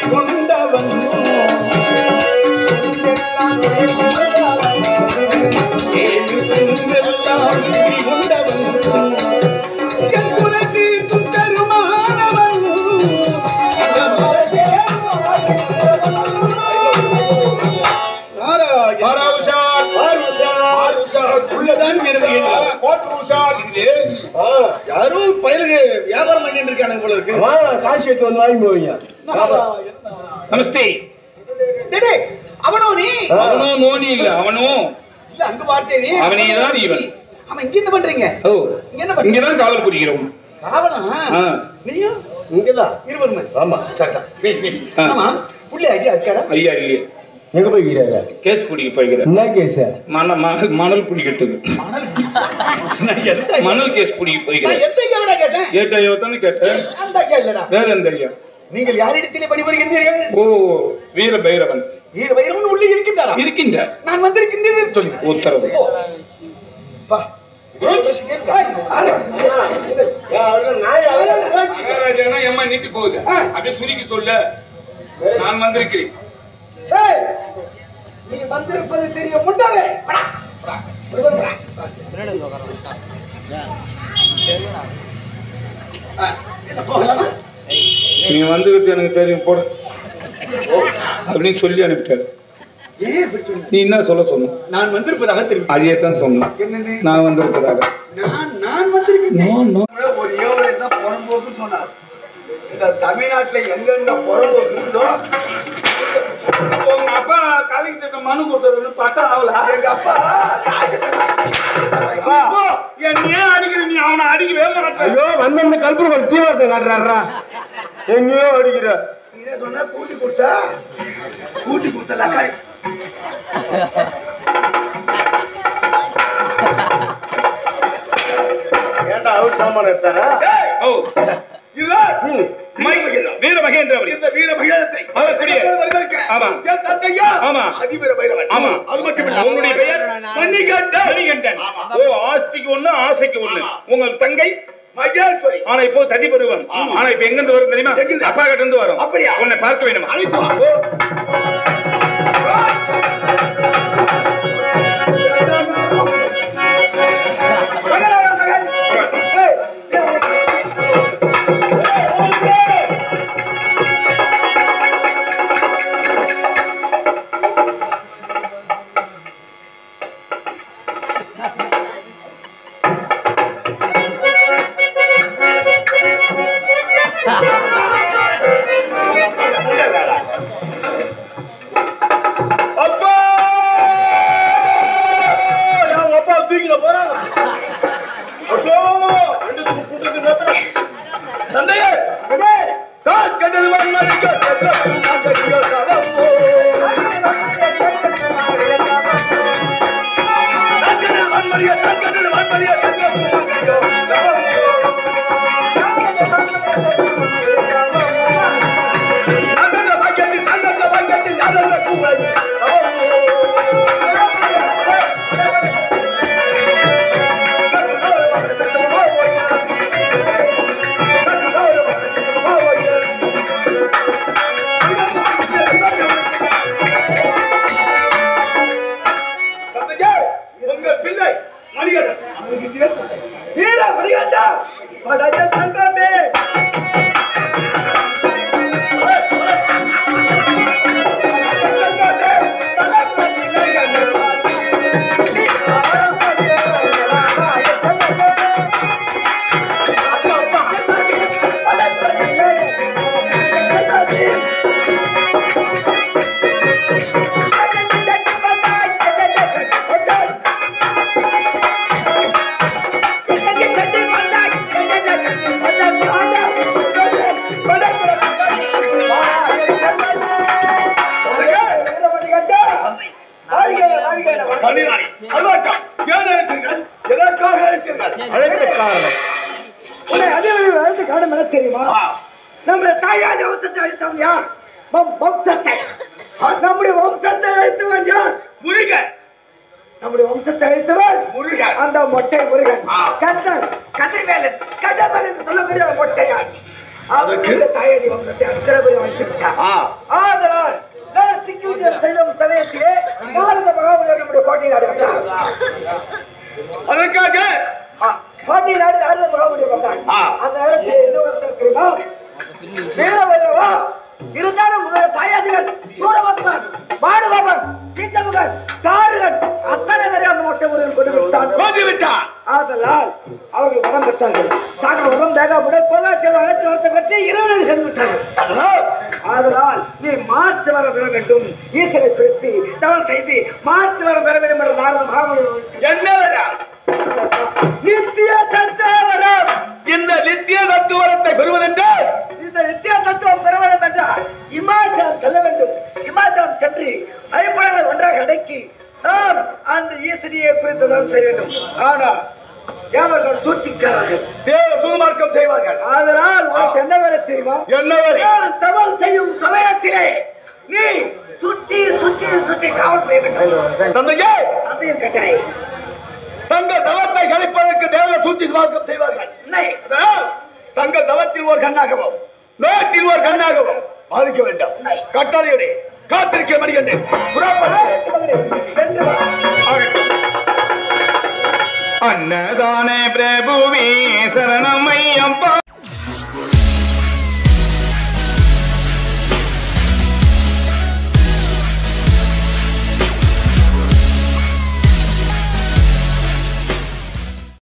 குடிகொண்டவன் ஏழு பெண்களெல்லாம் குடிகொண்டவன் என் குலத்து சுத்தருமானவன் அந்த மரத்தே உள்ளதான் வீரர்கள். யாரோ பயலுக்கு வியாபாரம் பண்ணிட்டு இருக்கானுங்க போல இருக்கு காசு வச்சு வந்து வாங்கி போவீங்க நமஸ்தே டேய், டேய், அவனோ நீ அவனும் நோனி இல்ல அவனும் இல்ல அங்க பார்த்தே நீ அவனேதான் இவன். அவன் இங்க என்ன பண்றீங்க ஓ இங்க என்ன பண்றீங்க இங்கதான் காவல் புரிகிறோம் காவலா ஆ. நீயும் இங்கதான் இருவருமே ஆமா சரிதான் பேசு பேசு ஆ. ஆமா புள்ளி அடி அடிக்காடா ஐயா இல்லையே எங்க போய்க்கிறாரு கேஸ் பிடிக்க போய்கிறேன் என்ன கேஸ் மண- மணல் மணல் பிடிக்கிறதுக்கு நான் எந்த ஐயா- மணல் கேஸ் பிடிக்க நான் போய்கிறேன் எந்த ஐயாவிட கேட்டேன் ஏட்ட ஐயா தானே கேட்டேன் அந்த ஐயா இல்லடா வேற எந்த ஐயா நீங்கள் யாரிடத்திலே பணிபுரிகின்றீர்கள் ஓ வீர பைரவன் வீர வைரவன் உள்ளே இருக்கின்றாரா இருக்கின்ற நான் வந்திருக்கின்றேன் சொல்லி உத்தரவு ஓ. பா. மகாராஜானா எம்மா நீட்டி போகுது அப்படியே சுருக்கி சொல்ல நான் வந்திருக்கிறேன் ஏய், நீ வந்திருப்பது தெரிய முட்டாளே வாடா, வாடா, ஒருவன் வாடா. ஆ, என்ன போகலாமா? நீ வந்திருக்கு எனக்கு தெரியும் போட அப்படின்னு சொல்லி அனுப்பிட்டாரு ஏன் இப்படி சொன்ன? நீ என்ன சொல்ல சொன்ன நான் வந்திருப்பதாக தெரியும் அதையே தான் சொன்னான் என்னன்னு நான் வந்திருப்பதாக நான் நான் வந்திருக்கிறேன் நோ நோ ஒரு ஏவலை தான் புறம்போக்குன்னு சொன்னார் இந்த தமிழ்நாட்டுல எங்கெங்க புறம்போக்கு இருக்குதோ உங்க அப்பா கலெக்டர் மனு கொடுத்தது பட்டா ஆகல எங்க அப்பா என்ன ஏன் அடிக்கிற நீ அவனை அடிக்கவே மாட்டேன் ஐயோ வந்த கல்புரம் தீவிரத்தை காட்டுறாரா எங்கேயோ அடிக்கிற நீ என்ன சொன்ன கூட்டி கொடுத்தா கூட்டி கொடுத்த லக்காரி ஏன்டா அவுட் சாமான எடுத்தாரா ஓ இதுதான் மை- வீர மகேந்திரவரி இந்த வீர மகிழத்தை வரக்கூடிய. ஆமா. என் தந்தையா ஆமா. அதிபீர பைரவன் ஆமா அது மட்டும் இல்ல உங்களுடைய பெயர் மணிகண்டன் மணிகண்டன் ஓ ஆஸ்திக்கு ஒண்ணு ஆசைக்கு ஒண்ணு உங்கள் தங்கை மகேஸ்வரி ஆனா இப்போ ததி பருவம் ஆனா இப்ப எங்க இருந்து வரும் தெரியுமா எங்கிருந்து? அப்பா கிட்ட இருந்து வரும் அப்படியா? உன்னை பார்க்க வேணுமா அழைத்து வா. ஓ. மகனாக மகன். ஏய், அப்பா என் அப்பா தூக்கில போறாங்க அப்போ ரெண்டு கூட்டத்துக்கு நேரத்துல தந்தையே டேய், தான் கண்டது வாங்கி உங்கள் பிள்ளை மணிகண்டன் வீர மணிகண்டா படைய தங்கமே பண்ணினாரே அல்வாட்டம் ஏன் அழைத்தீர்கள் எதற்காக அழைத்தீர்கள் அழைத்த காரணம் உன்னை அதே அழைத்து காரணம் என்ன தெரியுமா நம்ம தாயாதி வம்சத்தை அழைத்தவன் யார் வம்- வம்சத்தை நம்முடைய வம்சத்தை அழைத்தவன் யார் முருகன் நம்முடைய வம்சத்தை அழைத்தவன் முருகன் அந்த மொட்டை முருகன் ஆ. கத்தன் கதிர்வேலன் கதவன் என்று சொல்லக்கூடிய அந்த மொட்டையான் அதற்கு இந்த தாயாதி வம்சத்தை அச்சரபுரி வைத்து விட்டார் ஆ ஆதலால் நான் திக்குஜம் செல்லும் சமயத்திலே நாரத மகாமுனிவர் நம்முடைய கோட்டை நாடு வந்தார் அதற்காக ஆ, கோட்டை நாடு நாரத மகாமுனிவர் வந்தார் ஆ. அந்த நேரத்தில் என்ன ஒருத்தர் தெரியுமா வீரபைரவா இருந்தாலும் உங்களுடைய தாயாதிகள் சூரபத்மன் மாடுகோபன் சிங்கமுகன் தாருகன் அத்தனை பேரை அந்த மொட்டை முருகன் கொண்டு விட்டான் கோதி விட்டான் ஆதலால் அவர்கள் வரம் பெற்றார்கள் சாக வரம் வேக உடல் பொருளாதார அனைத்து வரத்தை பற்றி இரவு சென்று விட்டார்கள் அதனால் ஆதலால் நீ மாற்று வர பெற வேண்டும் ஈசனை பிரித்து தவம் செய்து மாற்று வர பெற வேண்டும் என்ற நாரத மகாமணி என்ன வேடா? நித்திய தத்துவரம் இந்த நித்திய தத்துவரத்தை பெறுவதென்று இந்த நித்திய தத்துவம் பெற வேண்டும் என்றால் இமாச்சலம் செல்ல வேண்டும் இமாச்சலம் சென்று ஐம்படங்களை ஒன்றாக அடக்கி நாம் அந்த ஈசனியை குறித்து தான் செய்ய வேண்டும் ஆனால் ஏவர்கள் சூழ்ச்சிக்கிறார்கள் தேவ சுதுமார்க்கம் செய்வார்கள் அதனால் உனக்கு என்ன வேலை தெரியுமா என்ன வரி நான் தவம் செய்யும் சமயத்திலே நீ சுற்றி சுற்றி சுற்றி காவல் செய்ய வேண்டும் தந்தையே அதையும் கட்டளை தங்கள் தவத்தை கழிப்பதற்கு தேவ சூழ்ச்சி மார்க்கம் செய்வார்கள் இல்லை அதனால் தங்கள் தவத்தில் ஒரு கண்ணாகவும் நோயத்தில் ஒரு கண்ணாகவும் பாதிக்க வேண்டாம் கட்டளையுடைய காத்திருக்க மணிகண்டேன் சென்று வா. அன்னதானே பிரபுவே சரணமையப்பா